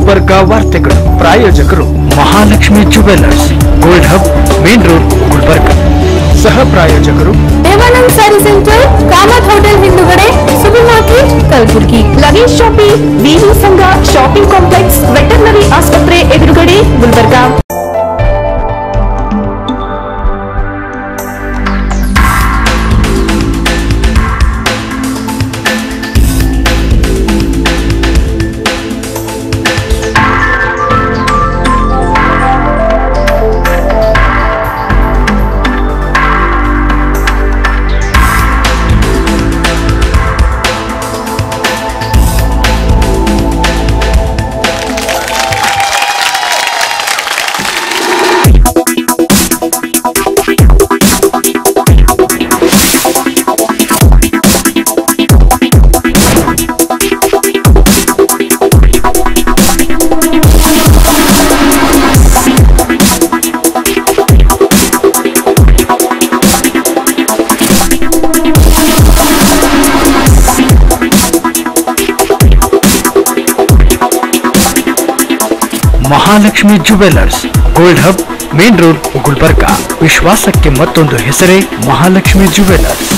ಗುಲ್ಬರ್ಗ ವಾರ್ತೆಗಳು ಪ್ರಾಯೋಜಕರು Mahalakshmi jewellers gold hub main road Gulbarga ಸಹ ಪ್ರಾಯೋಜಕರು Devanand sari centre Kamath hotel ಹಿಂದುಗಡೆ super market Kalaburgi luggage shopping V V Sangha shopping complex veterinary ಆಸ್ಪತ್ರೆ ಎದುರುಗಡೆ Gulbarga Mahalakshmi jewellers gold hub main road Gulbarga ವಿಶ್ವಾಸಕ್ಕೆ ಮತ್ತೊಂದು ಹೆಸರೇ Mahalakshmi jewellers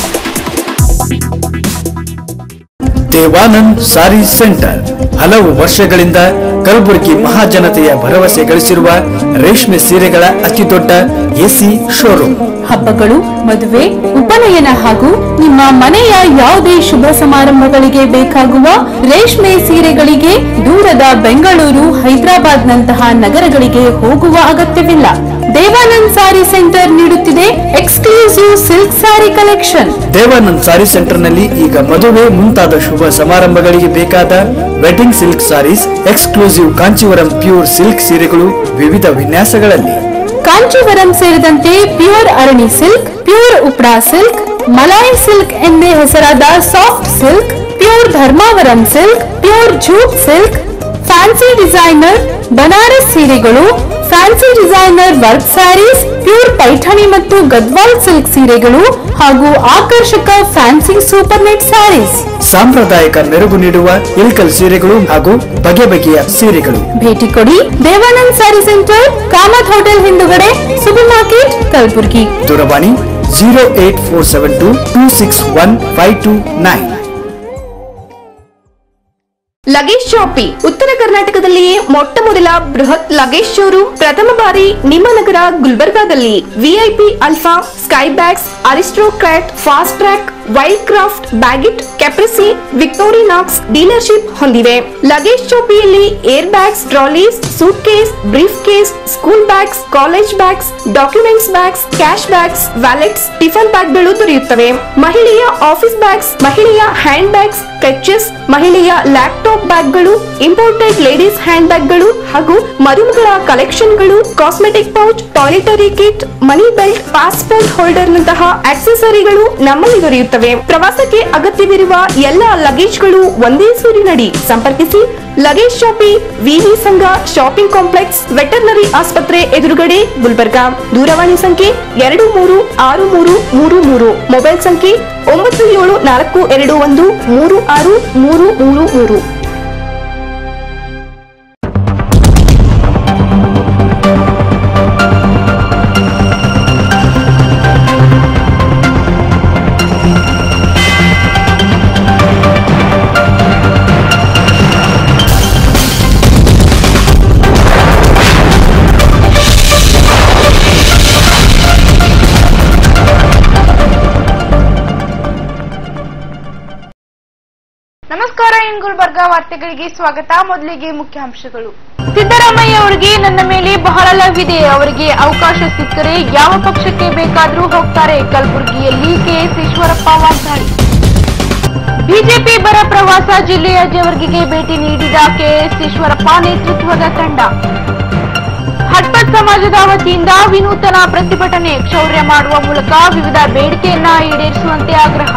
Devanand sari centre ಹಲವು ವರ್ಷಗಳಿಂದ ಕಲಬುರಗಿ ಮಹಾಜನತೆಯ ಭರವಸೆ ಗಳಿಸಿರುವ ರೇಷ್ಮೆ ಸೀರೆಗಳ ಅತಿದೊಡ್ಡ ಎಸಿ ಶೋರೂಮ್ ಹಬ್ಬಗಳು ಮದುವೆ ಉಪನಯನ ಹಾಗೂ ನಿಮ್ಮ ಮನೆಯ ಯಾವುದೇ ಶುಭ ಸಮಾರಂಭಗಳಿಗೆ ಬೇಕಾಗುವ ರೇಷ್ಮೆ ಸೀರೆಗಳಿಗೆ ದೂರದ ಬೆಂಗಳೂರು ಹೈದರಾಬಾದ್ ನಂತಹ ನಗರಗಳಿಗೆ ಹೋಗುವ ಅಗತ್ಯವಿಲ್ಲ ದೇವಾನಂದ್ ಸಾರಿ ಸೆಂಟರ್ ನೀಡುತ್ತಿದೆ exclusive silk sari collection Devanand sari centre ನಲ್ಲಿ ಈಗ ಮದುವೆ ಮುಂತಾದ ಶುಭ ಸಮಾರಂಭಗಳಿಗೆ ಬೇಕಾದ wedding silk saris exclusive Kanjeevaram pure silk ಸೀರೆಗಳು ವಿವಿಧ ವಿನ್ಯಾಸಗಳಲ್ಲಿ ಕಾಂಚೀವರಂ ಸೇರಿದಂತೆ ಪ್ಯೂರ್ ಅರಣಿ ಸಿಲ್ಕ್ ಪ್ಯೂರ್ ಉಪ್ರಾ ಸಿಲ್ಕ್ ಮಲಾಯಿ ಸಿಲ್ಕ್ ಎಂದೇ ಹೆಸರಾದ soft silk pure Dharmavaram silk pure jute silk fancy designer Banaras ಸೀರೆಗಳು fancy designer work saris pure Paithani ಮತ್ತು ಗದ್ವಾಲ್ ಸಿಲ್ಕ್ ಸೀರೆಗಳು ಹಾಗೂ ಆಕರ್ಷಕ ಫ್ಯಾನ್ಸಿ ಸೂಪರ್ ನೆಟ್ ಸ್ಯಾರೀಸ್ ಸಾಂಪ್ರದಾಯಿಕ ಮೆರುಗು ನೀಡುವ ಇಲ್ಕಲ್ ಸೀರೆಗಳು ಹಾಗೂ ಬಗೆ ಬಗೆಯ ಸೀರೆಗಳು ಭೇಟಿ ಕೊಡಿ Devanand sari centre Kamath hotel ಹಿಂದುಗಡೆ ಸೂಪರ್ ಮಾರ್ಕೆಟ್ ಕಲಬುರ್ಗಿ ದೂರವಾಣಿ zero eight four seven two two six one five two nine luggage shoppe ಉತ್ತರ ಕರ್ನಾಟಕದಲ್ಲಿಯೇ ಮೊಟ್ಟ ಮೊದಲ ಬೃಹತ್ ಲಗೇಜ್ ಶೋರೂಮ್ ಪ್ರಥಮ ಬಾರಿ ನಿಮ್ಮ ನಗರ ಗುಲ್ಬರ್ಗಾದಲ್ಲಿ VIP alpha Skybags Aristocrat Fastrack Wildcraft Baggit Caprese Victorinox dealership ಹೊಂದಿವೆ ಲಗೇಜ್ ಶಾಪಿಯಲ್ಲಿ air bags trolleys suitcase briefcase school bags college bags documents bags cash bags wallets tiffin ಬ್ಯಾಗ್ಗಳು ದೊರೆಯುತ್ತವೆ ಮಹಿಳೆಯ office bags ಮಹಿಳೆಯ hand bags clutches ಮಹಿಳೆಯ laptop ಬ್ಯಾಗ್ಗಳು imported ladies hand ಬ್ಯಾಗ್ಗಳು ಹಾಗೂ ಮರುಮಗಳ ಕಲೆಕ್ಷನ್ಗಳು cosmetic pouch toiletry kit money belt passport holder ನಂತಹ ಆಕ್ಸೆಸರಿಗಳು ನಮ್ಮಲ್ಲಿ ದೊರೆಯುತ್ತವೆ ಪ್ರವಾಸಕ್ಕೆ ಅಗತ್ಯವಿರುವ ಎಲ್ಲ ಲಗೇಜ್ಗಳು ಒಂದೇ ಸೂರಿನಡಿ ಸಂಪರ್ಕಿಸಿ ಲಗೇಜ್ ಶಾಪಿ ವಿವಿ ಸಂಘ ಶಾಪಿಂಗ್ ಕಾಂಪ್ಲೆಕ್ಸ್ ವೆಟರ್ನರಿ ಆಸ್ಪತ್ರೆ ಎದುರುಗಡೆ ಗುಲ್ಬರ್ಗಾ ದೂರವಾಣಿ ಸಂಖ್ಯೆ ಎರಡು ಮೂರು ಆರು ಮೂರು ಮೂರು ಮೂರು ಮೊಬೈಲ್ ಸಂಖ್ಯೆ ಒಂಬತ್ತು ಏಳು ನಾಲ್ಕು ಎರಡು ಒಂದು ಮೂರು ಆರು ಮೂರು ಮೂರು ಮೂರು ನಮಸ್ಕಾರ ಇನ್ ಗುಲ್ಬರ್ಗಾ ವಾರ್ತೆಗಳಿಗೆ ಸ್ವಾಗತ ಮೊದಲಿಗೆ ಮುಖ್ಯಾಂಶಗಳು ಸಿದ್ದರಾಮಯ್ಯ ಅವರಿಗೆ ನನ್ನ ಮೇಲೆ ಬಹಳ ಲವ್ ಇದೆ ಅವರಿಗೆ ಅವಕಾಶ ಸಿಕ್ಕರೆ ಯಾವ ಪಕ್ಷಕ್ಕೆ ಬೇಕಾದರೂ ಹೋಗ್ತಾರೆ ಕಲಬುರಗಿಯಲ್ಲಿ ಕೆಎಸ್ ಈಶ್ವರಪ್ಪ ವಾಗ್ದಾಳಿ ಬಿಜೆಪಿ ಬರ ಪ್ರವಾಸ ಜಿಲ್ಲೆಯ ಜವರ್ಗಿಗೆ ಭೇಟಿ ನೀಡಿದ ಕೆಎಸ್ ಈಶ್ವರಪ್ಪ ನೇತೃತ್ವದ ತಂಡ ಹಟ್ಪಟ್ ಸಮಾಜದ ವತಿಯಿಂದ ವಿನೂತನ ಪ್ರತಿಭಟನೆ ಕ್ಷೌರ್ಯ ಮಾಡುವ ಮೂಲಕ ವಿವಿಧ ಬೇಡಿಕೆಯನ್ನ ಈಡೇರಿಸುವಂತೆ ಆಗ್ರಹ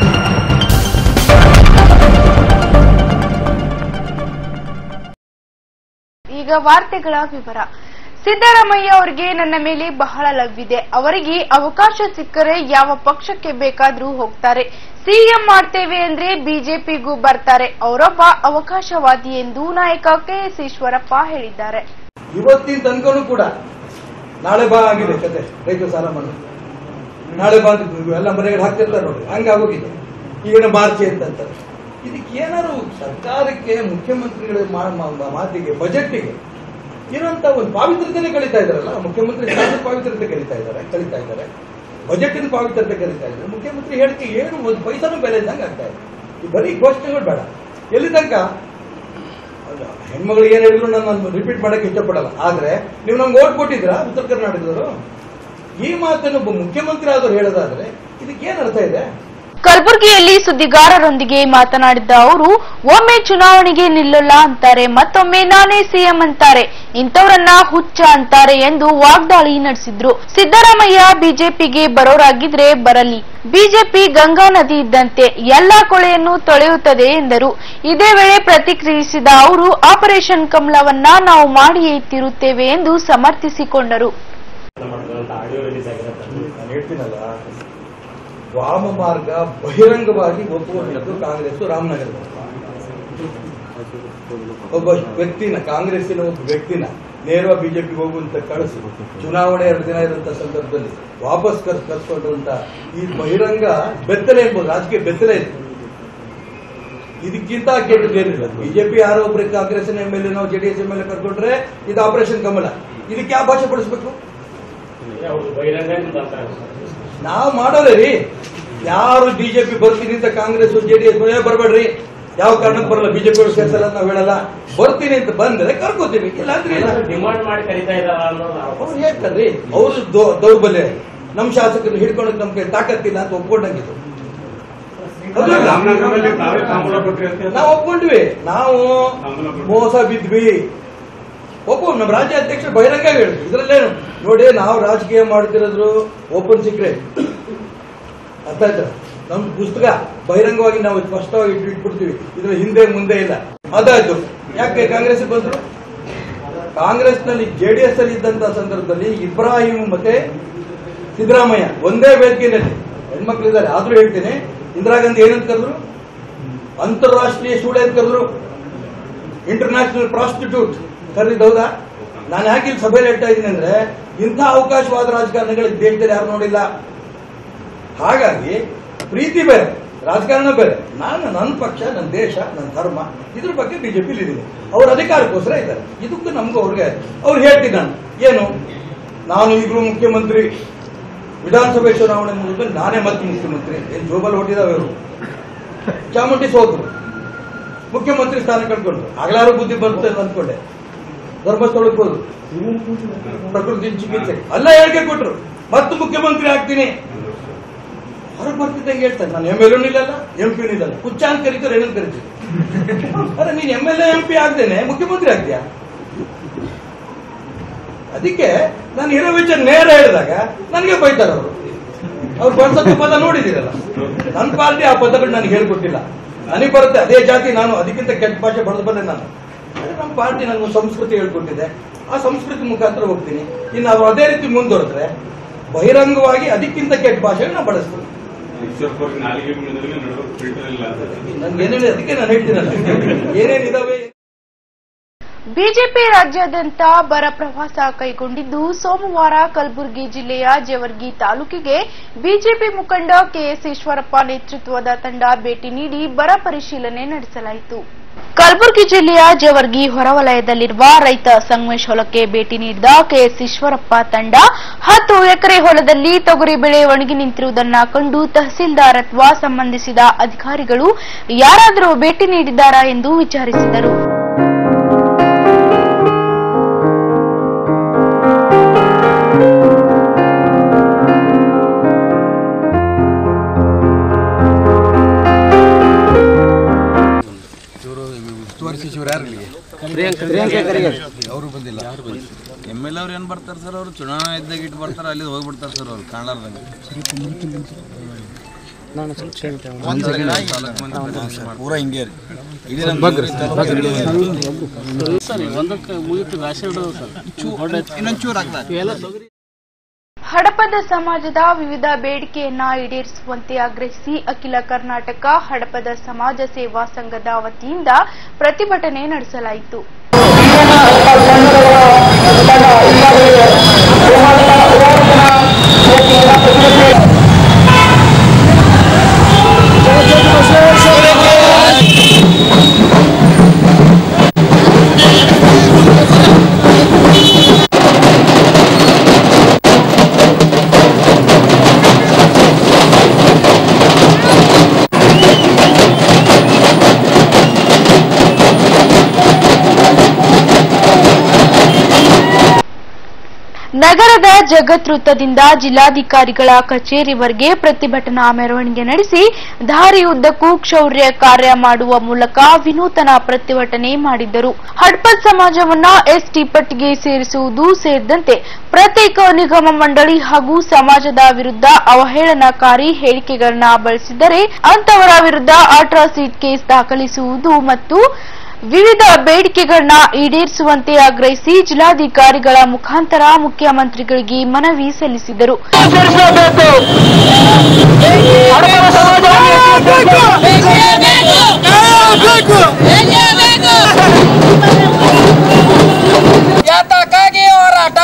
ಈಗ ವಾರ್ತೆಗಳ ವಿವರ ಸಿದ್ದರಾಮಯ್ಯ ಅವರಿಗೆ ನನ್ನ ಮೇಲೆ ಬಹಳ ಲವ್ ಇದೆ ಅವರಿಗೆ ಅವಕಾಶ ಸಿಕ್ಕರೆ ಯಾವ ಪಕ್ಷಕ್ಕೆ ಬೇಕಾದ್ರೂ ಹೋಗ್ತಾರೆ ಸಿಎಂ ಮಾಡ್ತೇವೆ ಅಂದ್ರೆ ಬಿಜೆಪಿಗೂ ಬರ್ತಾರೆ ಅವರೊಬ್ಬ ಅವಕಾಶವಾದಿ ಎಂದು ನಾಯಕ ಕೆಎಸ್ ಈಶ್ವರಪ್ಪ ಹೇಳಿದ್ದಾರೆ ಇವತ್ತಿನ ತನಕನೂ ಕೂಡ ನಾಳೆ ಬಾ ಆಗಿದೆ ಕತೆ ರೈತ ಸಾಲ ಮನ್ನಾ ನಾಳೆ ಬಾ ಅಂತ ಎಲ್ಲ ಮನೆಗಳು ಹಾಕ್ತಿರ್ತಾರೆ ನೋಡಿ ಹಂಗಾಗೋಗಿದೆ ಈಗ ಮಾರ್ಚಿ ಅಂತಂತಾರೆ ಇದಕ್ಕೆ ಏನಾದ್ರು ಸರ್ಕಾರಕ್ಕೆ ಮುಖ್ಯಮಂತ್ರಿಗಳ ಮಾ- ಮಾ- ಮಾತಿಗೆ ಬಜೆಟ್ಗೆ ಇರುವಂತ ಒಂದು ಪಾವಿತ್ರತೆನೆ ಕಲಿತಾ ಇದಾರಲ್ಲ ಮುಖ್ಯಮಂತ್ರಿ ಶಾಸಕ ಪಾವಿತ್ರತೆ ಕಲಿತಾ ಇದ್ದಾರೆ ಕಲಿತಾ ಇದ್ದಾರೆ ಬಜೆಟಿನ ಪಾವಿತ್ರತೆ ಕಲಿತಾ ಇದ್ದಾರೆ ಮುಖ್ಯಮಂತ್ರಿ ಹೇಳಿಕೆ ಏನು ಒಂದು ಪೈಸಾನು ಬೆಲೆ ಇದ್ದಂಗೆ ಆಗ್ತಾ ಇದೆ ಈ ಬರೀ ಘೋಷಣೆಗಳು ಬೇಡ ಎಲ್ಲಿ ತನಕ ಅಲ್ಲ, ಹೆಣ್ಮಗಳು ಏನ್ ಹೇಳಿದ್ರು ನಾನು ರಿಪೀಟ್ ಮಾಡಕ್ಕೆ ಇಷ್ಟಪಡಲ್ಲ ಆದ್ರೆ ನೀವು ನಮ್ಗೆ ಓಟ್ ಕೊಟ್ಟಿದ್ರಾ ಉತ್ತರ ಕರ್ನಾಟಕದವರು ಈ ಮಾತನ್ನು ಒಬ್ಬ ಮುಖ್ಯಮಂತ್ರಿ ಆದವ್ರು ಹೇಳೋದಾದ್ರೆ ಇದಕ್ಕೆ ಏನ್ ಅರ್ಥ ಇದೆ ಕಲಬುರಗಿಯಲ್ಲಿ ಸುದ್ದಿಗಾರರೊಂದಿಗೆ ಮಾತನಾಡಿದ್ದ ಅವರು ಒಮ್ಮೆ ಚುನಾವಣೆಗೆ ನಿಲ್ಲಲ್ಲ ಅಂತಾರೆ ಮತ್ತೊಮ್ಮೆ ನಾನೇ ಸಿಎಂ ಅಂತಾರೆ ಇಂಥವರನ್ನ ಹುಚ್ಚ ಅಂತಾರೆ ಎಂದು ವಾಗ್ದಾಳಿ ನಡೆಸಿದ್ರು ಸಿದ್ದರಾಮಯ್ಯ ಬಿಜೆಪಿಗೆ ಬರೋರಾಗಿದ್ರೆ ಬರಲಿ ಬಿಜೆಪಿ ಗಂಗಾ ನದಿ ಇದ್ದಂತೆ ಎಲ್ಲಾ ಕೊಳೆಯನ್ನು ತೊಳೆಯುತ್ತದೆ ಎಂದರು ಇದೇ ವೇಳೆ ಪ್ರತಿಕ್ರಿಯಿಸಿದ ಅವರು ಆಪರೇಷನ್ ಕಮಲವನ್ನ ನಾವು ಮಾಡಿಯೇ ತೀರುತ್ತೇವೆ ಎಂದು ಸಮರ್ಥಿಸಿಕೊಂಡರು ನಾನು ಹೇಳ್ತೀನಲ್ಲ ವಾಮ ಮಾರ್ಗ ಬಹಿರಂಗವಾಗಿ ಒಪ್ಪುಕೊಂಡಿದ್ದು ಕಾಂಗ್ರೆಸ್ ರಾಮನಗರದಲ್ಲಿ ಒಬ್ಬ ವ್ಯಕ್ತಿನ ಕಾಂಗ್ರೆಸ್ಸಿನ ಒಬ್ಬ ವ್ಯಕ್ತಿನ ನೇರವಾಗಿ ಬಿಜೆಪಿಗೆ ಹೋಗುವಂತ ಕಳಿಸಿ ಚುನಾವಣೆ ಎರಡು ದಿನ ಇರುವಂತ ಸಂದರ್ಭದಲ್ಲಿ ವಾಪಸ್ ಕರ್ಸ್ ಕರ್ಸ್ಕೊಂಡಿರುವಂತ ಈ ಬಹಿರಂಗ ಬೆತ್ತಲೆ ಎಂಬುದು ರಾಜಕೀಯ ಬೆತ್ತಲೆ ಇದೆ ಇದಕ್ಕಿಂತ ಕೆಟ್ಟದೇನಿಲ್ಲ ಬಿಜೆಪಿ ಯಾರೋ ಒಬ್ಬರಿಗೆ Congress M L A JDS M L A ಕರ್ಕೊಂಡ್ರೆ ಇದು ಆಪರೇಷನ್ ಕಮಲ ಇದಕ್ಕೆ ಯಾವ ಭಾಷೆ ಪಡಿಸ್ಬೇಕು ನಾವು ಮಾಡೋದೇ ರೀ ಯಾರು ಬಿಜೆಪಿ ಬರ್ತೀನಿ ಅಂತ ಕಾಂಗ್ರೆಸ್ ಜೆಡಿಎಸ್ ಬರಬೇಡ್ರಿ ಯಾವ ಕಾರಣಕ್ಕೆ ಬರಲ್ಲ ಬಿಜೆಪಿ ಅವ್ರು ಸೇರ್ಸಲ್ಲ ಅಂತ ನಾವು ಹೇಳಲ್ಲ ಬರ್ತೀನಿ ಅಂತ ಬಂದ್ರೆ ಕರ್ಕೋತೀವಿ ಇಲ್ಲ ಅಂದ್ರೆ ಇಲ್ಲ ಡಿಮಾಂಡ್ ಮಾಡಿ ಕರೀತಾ ಇದಾರ ಅನ್ನೋದು ನಾವು ಅವ್ರು ಹೇಳ್ತಾರ್ರಿ ಅವ್ರು ದೌ- ದೌರ್ಬಲ್ಯ ನಮ್ಮ ಶಾಸಕರು ಹಿಡ್ಕೊಳಕ್ ನಮ್ ಕೈ ತಾಕತ್ತಿಲ್ಲ ಅಂತ ಒಪ್ಕೊಂಡಂಗಿದ್ದು ಹೌದಲ್ಲ? ನಾವು ಒಪ್ಕೊಂಡ್ವಿ ನಾವು ಮೋಸ ಬಿದ್ವಿ ಒಪ್ಪ ನಮ್ಮ ರಾಜ್ಯ ಅಧ್ಯಕ್ಷ ಬಹಿರಂಗ ಹೇಳಿದ್ರು ಇದ್ರಲ್ಲೇನು ನೋಡಿ ನಾವು ರಾಜಕೀಯ ಮಾಡ್ತಿರೋದ್ರು ಓಪನ್ ಸೀಕ್ರೆಟ್ ಅರ್ಥ ಆಯ್ತಾ ನಮ್ ಪುಸ್ತಕ ಬಹಿರಂಗವಾಗಿ ನಾವು ಸ್ಪಷ್ಟವಾಗಿ ಇಟ್ಟು ಇಟ್ಬಿಡ್ತೀವಿ ಇದ್ರ ಹಿಂದೆ ಮುಂದೆ ಇಲ್ಲ ಅದಾಯ್ತು ಯಾಕೆ ಕಾಂಗ್ರೆಸ್ ಬಂದ್ರು ಕಾಂಗ್ರೆಸ್ ನಲ್ಲಿ ಜೆಡಿಎಸ್ ಅಲ್ಲಿ ಇದ್ದಂತ ಸಂದರ್ಭದಲ್ಲಿ ಇಬ್ರಾಹಿಂ ಮತ್ತೆ ಸಿದ್ದರಾಮಯ್ಯ ಒಂದೇ ವೇದಿಕೆಯಲ್ಲಿ ಹೆಣ್ಮಕ್ಳಿದ್ದಾರೆ ಆದ್ರೂ ಹೇಳ್ತೀನಿ ಇಂದಿರಾ ಗಾಂಧಿ ಏನಂತ ಕರೆದ್ರು ಅಂತಾರಾಷ್ಟ್ರೀಯ ಸೂಳೆ ಅಂತ ಕರೆದ್ರು ಇಂಟರ್ನ್ಯಾಷನಲ್ ಪ್ರಾಸ್ಟಿಟ್ಯೂಟ್ ಕರೆದಿದ್ದು ಹೌದಾ ನಾನು ಯಾಕೆ ಇಲ್ಲಿ ಸಭೆಯಲ್ಲಿ ಹೇಳ್ತಾ ಇದ್ದೀನಿ ಅಂದ್ರೆ ಇಂಥ ಅವಕಾಶವಾದ ರಾಜಕಾರಣಿಗಳಿಗೆ ದೇಶದಲ್ಲಿ ಯಾರು ನೋಡಿಲ್ಲ ಹಾಗಾಗಿ ಪ್ರೀತಿ ಬೇರೆ ರಾಜಕಾರಣ ಬೇರೆ ನಾನು ನನ್ನ ಪಕ್ಷ ನನ್ನ ದೇಶ ನನ್ನ ಧರ್ಮ ಇದ್ರ ಬಗ್ಗೆ ಬಿಜೆಪಿಲಿ ಇದ್ದೀನಿ ಅವ್ರ ಅಧಿಕಾರಕ್ಕೋಸ್ಕರ ಇದ್ದಾರೆ ಇದಕ್ಕೂ ನಮಗೂ ಅವ್ರಿಗೆ ಅವ್ರು ಹೇಳ್ತೀನಿ ನಾನು ಏನು ನಾನು ಈಗಲೂ ಮುಖ್ಯಮಂತ್ರಿ ವಿಧಾನಸಭೆ ಚುನಾವಣೆ ಮುಗಿದ್ಮೇಲೆ ನಾನೇ ಮತ್ತೆ ಮುಖ್ಯಮಂತ್ರಿ ಏನು ಜೋಬಲ್ ಹೊಟ್ಟಿದಾವೆ ಅವರು ಚಾಮುಂಡಿ ಸೋತರು ಮುಖ್ಯಮಂತ್ರಿ ಸ್ಥಾನ ಕಳ್ಕೊಂಡ್ರು ಆಗ್ಲಾರು ಬುದ್ಧಿ ಬರುತ್ತೆ ಅಂತ ಅಂದ್ಕೊಂಡೆ ಧರ್ಮಸ್ಥಳಕ್ಕೆ ಹೋದ್ರು ಪ್ರಕೃತಿ ಚಿಕಿತ್ಸೆ ಅಲ್ಲ ಹೇಳಿಕೆ ಕೊಟ್ರು ಮತ್ತೆ ಮುಖ್ಯಮಂತ್ರಿ ಆಗ್ತೀನಿ ಹೊರಗೆ ಬರ್ತಿದ್ದಂಗೆ ಹೇಳ್ತಾರೆ ನಾನು ಎಮ್ ಎಲ್ ನಿಲ್ಲಲ್ಲ ಎಂ ಪಿ ನಿಲ್ಲಲ್ಲ ಹುಚ್ಚ ಅಂತ ಕರೀತಾರೆ ಏನಂತ ಕರಿತೀವಿ ಅರೆ ನೀನ್ ಎಮ್ ಎಲ್ ಎಂ ಪಿ ಆಗ್ದೇನೆ ಮುಖ್ಯಮಂತ್ರಿ ಆಗ್ತೀಯಾ ಅದಕ್ಕೆ ನಾನು ಇರೋ ವಿಚಾರ ನೇರ ಹೇಳಿದಾಗ ನನಗೆ ಬೈತಾರೆ ಅವರು ಅವ್ರು ಬಳಸೋ ಪದ ನೋಡಿದಿರಲ್ಲ ನನ್ನ ಪಾರ್ಟಿ ಆ ಪದಗಳು ನನಗೆ ಹೇಳ್ಕೊಟ್ಟಿಲ್ಲ ನನಗೆ ಬರುತ್ತೆ ಅದೇ ಜಾತಿ ನಾನು ಅದಕ್ಕಿಂತ ಕೆಟ್ಟ ಭಾಷೆ ಬರೆದು ಬಂದೆ ನಾನು ಆದ್ರೆ ನಮ್ಮ ಪಾರ್ಟಿ ನನಗೆ ಸಂಸ್ಕೃತಿ ಹೇಳ್ಕೊಟ್ಟಿದೆ ಆ ಸಂಸ್ಕೃತಿ ಮುಖಾಂತರ ಹೋಗ್ತೀನಿ ಇನ್ನು ಅವ್ರು ಅದೇ ರೀತಿ ಮುಂದುವರೆದ್ರೆ ಬಹಿರಂಗವಾಗಿ ಅದಕ್ಕಿಂತ ಕೆಟ್ಟ ಭಾಷೆ ನಾನು ಬಳಸ್ತೀನಿ ಈಶ್ವರಪ್ಪವ್ರಿಗೆ ನಾಲಿಗೆ ಮುಗಿದ್ರೆ ನಡುವೆ ಫಿಲ್ಟರ್ ಇಲ್ಲ ಅಂತ ನನ್ಗೆ ಏನೇನು ಅದಕ್ಕೆ ನಾನು ಹೇಳ್ತೀನಲ್ಲ ಏನೇನಿದಾವೆ ಬಿಜೆಪಿ ರಾಜ್ಯಾದ್ಯಂತ ಬರ ಪ್ರವಾಸ ಕೈಗೊಂಡಿದ್ದು ಸೋಮವಾರ ಕಲಬುರಗಿ ಜಿಲ್ಲೆಯ ಜೇವರ್ಗಿ ತಾಲೂಕಿಗೆ ಬಿಜೆಪಿ ಮುಖಂಡ ಕೆಎಸ್ ಈಶ್ವರಪ್ಪ ನೇತೃತ್ವದ ತಂಡ ಭೇಟಿ ನೀಡಿ ಬರ ಪರಿಶೀಲನೆ ನಡೆಸಲಾಯಿತು ಕಲಬುರಗಿ ಜಿಲ್ಲೆಯ ಜೇವರ್ಗಿ ಹೊರವಲಯದಲ್ಲಿರುವ ರೈತ ಸಂಗಮೇಶ್ ಹೊಲಕ್ಕೆ ಭೇಟಿ ನೀಡಿದ ಕೆಎಸ್ ಈಶ್ವರಪ್ಪ ತಂಡ ಹತ್ತು ಎಕರೆ ಹೊಲದಲ್ಲಿ ತೊಗರಿ ಬೆಳೆ ಒಣಗಿ ನಿಂತಿರುವುದನ್ನ ಕಂಡು ತಹಸೀಲ್ದಾರ್ ಅಥವಾ ಸಂಬಂಧಿಸಿದ ಅಧಿಕಾರಿಗಳು ಯಾರಾದರೂ ಭೇಟಿ ನೀಡಿದ್ದಾರಾ ಎಂದು ವಿಚಾರಿಸಿದರು ಇವರು ಉಸ್ತುವಾರಿ ಸಚಿವರು ಯಾರು ಇಲ್ಲಿಗೆ ಅವರು ಬಂದಿಲ್ಲ ಎಮ್ ಎಲ್ ಅವ್ರು ಏನು ಬರ್ತಾರೆ ಸರ್ ಅವರು ಚುನಾವಣೆ ಇದ್ದಾಗ ಇಟ್ಟು ಬರ್ತಾರೆ ಅಲ್ಲಿ ಹೋಗ್ಬಿಡ್ತಾರೆ ಸರ್ ಅವ್ರು ಕಾಣಲಾರ್ದಂಗೆ ತಾಲೂಕು ಮಂದಿ ಬರ್ತಾರೆ. ಪೂರಾ ಹಿಂಗೆ ರೀ ಇಡೀ ನಮ್ಮ ಇನ್ನೊಂದು ಚೂರು ಹಾಕ್ತಾರೆ ಹಡಪದ ಸಮಾಜದ ವಿವಿಧ ಬೇಡಿಕೆಯನ್ನ ಈಡೇರಿಸುವಂತೆ ಆಗ್ರಹಿಸಿ ಅಖಿಲ ಕರ್ನಾಟಕ ಹಡಪದ ಸಮಾಜ ಸೇವಾ ಸಂಘದ ವತಿಯಿಂದ ಪ್ರತಿಭಟನೆ ನಡೆಸಲಾಯಿತು ನಗರದ ಜಗತ್ ವೃತ್ತದಿಂದ ಜಿಲ್ಲಾಧಿಕಾರಿಗಳ ಕಚೇರಿವರೆಗೆ ಪ್ರತಿಭಟನಾ ಮೆರವಣಿಗೆ ನಡೆಸಿ ದಾರಿ ಉದ್ದಕ್ಕೂ ಕ್ಷೌರ್ಯ ಕಾರ್ಯ ಮಾಡುವ ಮೂಲಕ ವಿನೂತನ ಪ್ರತಿಭಟನೆ ಮಾಡಿದ್ದರು ಹಡ್ಪದ್ ಸಮಾಜವನ್ನ ಎಸ್ಟಿ ಪಟ್ಟಿಗೆ ಸೇರಿಸುವುದು ಸೇರಿದಂತೆ ಪ್ರತ್ಯೇಕ ನಿಗಮ ಮಂಡಳಿ ಹಾಗೂ ಸಮಾಜದ ವಿರುದ್ಧ ಅವಹೇಳನಕಾರಿ ಹೇಳಿಕೆಗಳನ್ನ ಬಳಸಿದರೆ ಅಂತವರ ವಿರುದ್ಧ ಅಟ್ರಾಸಿಟ್ ಕೇಸ್ ದಾಖಲಿಸುವುದು ಮತ್ತು ವಿವಿಧ ಬೇಡಿಕೆಗಳನ್ನ ಈಡೇರಿಸುವಂತೆ ಆಗ್ರಹಿಸಿ ಜಿಲ್ಲಾಧಿಕಾರಿಗಳ ಮುಖಾಂತರ ಮುಖ್ಯಮಂತ್ರಿಗಳಿಗೆ ಮನವಿ ಸಲ್ಲಿಸಿದರು ಯಾತಕ್ಕಾಗಿ ಹೋರಾಟ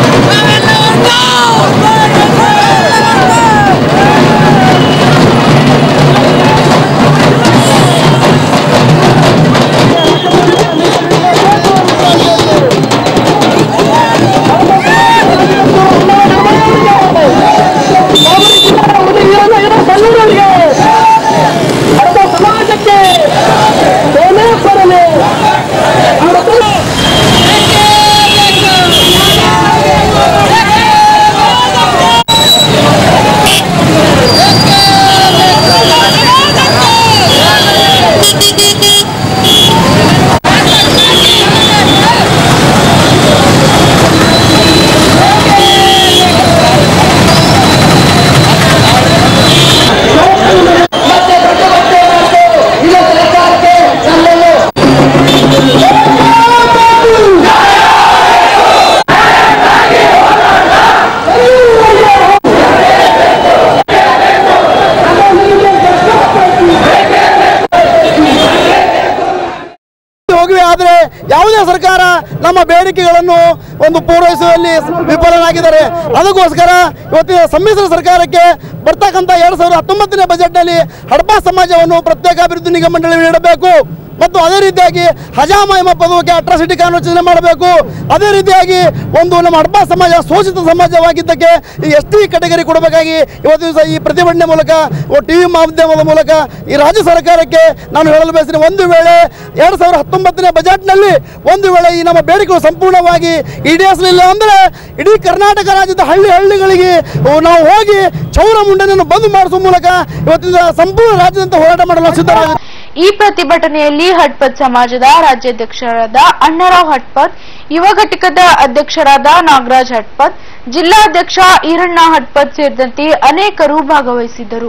ಹೋಗಿವೆ ಆದರೆ ಯಾವುದೇ ಸರ್ಕಾರ ನಮ್ಮ ಬೇಡಿಕೆಗಳನ್ನು ಒಂದು ಪೂರೈಸುವಲ್ಲಿ ವಿಫಲರಾಗಿದ್ದಾರೆ ಅದಕ್ಕೋಸ್ಕರ ಇವತ್ತಿನ ಸಮ್ಮಿಶ್ರ ಸರ್ಕಾರಕ್ಕೆ ಬರ್ತಕ್ಕಂಥ ಎರಡು ಸಾವಿರದ ಹತ್ತೊಂಬತ್ತನೇ ಬಜೆಟ್ನಲ್ಲಿ ಹಡಪ ಸಮಾಜವನ್ನು ಪ್ರತ್ಯೇಕ ಅಭಿವೃದ್ಧಿ ನಿಗಮ ಮಂಡಳಿ ನೀಡಬೇಕು ಮತ್ತು ಅದೇ ರೀತಿಯಾಗಿ ಹಜಾಮ ಎಂಬ ಪದವಿಗೆ ಅಟ್ರಾಸಿಟಿ ಕಾನೂನು ರಚನೆ ಮಾಡಬೇಕು ಅದೇ ರೀತಿಯಾಗಿ ಒಂದು ನಮ್ಮ ಹಡಪ ಸಮಾಜ ಶೋಷಿತ ಸಮಾಜವಾಗಿದ್ದಕ್ಕೆ ಈ ಎಸ್ ಟಿ ಕೆಟಗರಿ ಕೊಡಬೇಕಾಗಿ ಇವತ್ತು ದಿವಸ ಈ ಪ್ರತಿಭಟನೆ ಮೂಲಕ ಟಿ ವಿ ಮಾಧ್ಯಮದ ಮೂಲಕ ಈ ರಾಜ್ಯ ಸರ್ಕಾರಕ್ಕೆ ನಾನು ಹೇಳಲು ಬಯಸ್ತೀನಿ ಒಂದು ವೇಳೆ ಎರಡು ಸಾವಿರದ ಹತ್ತೊಂಬತ್ತನೇ ಬಜೆಟ್ನಲ್ಲಿ ಒಂದು ವೇಳೆ ಈ ನಮ್ಮ ಬೇಡಿಕೆಗಳು ಸಂಪೂರ್ಣವಾಗಿ ಈಡೇರಿಸಲಿಲ್ಲ ಅಂದರೆ ಇಡೀ ಕರ್ನಾಟಕ ರಾಜ್ಯದ ಹಳ್ಳಿ ಹಳ್ಳಿಗಳಿಗೆ ನಾವು ಹೋಗಿ ಚೌರ ಮುಂಡನನ್ನು ಬಂದ್ ಮಾಡಿಸುವ ಮೂಲಕ ಇವತ್ತಿನ ಸಂಪೂರ್ಣ ರಾಜ್ಯದಂತ ಹೋರಾಟ ಮಾಡಲು ಸಿದ್ಧರಾಗಿದೆ ಈ ಪ್ರತಿಭಟನೆಯಲ್ಲಿ ಹಟ್ಪತ್ ಸಮಾಜದ ರಾಜ್ಯಾಧ್ಯಕ್ಷರಾದ ಅಣ್ಣರಾವ್ ಹಟ್ಪತ್ ಯುವ ಘಟಕದ ಅಧ್ಯಕ್ಷರಾದ ನಾಗರಾಜ್ ಹಟ್ಪತ್ ಜಿಲ್ಲಾಧ್ಯಕ್ಷ ಈರಣ್ಣ ಹಟ್ಪತ್ ಸೇರಿದಂತೆ ಅನೇಕರು ಭಾಗವಹಿಸಿದ್ದರು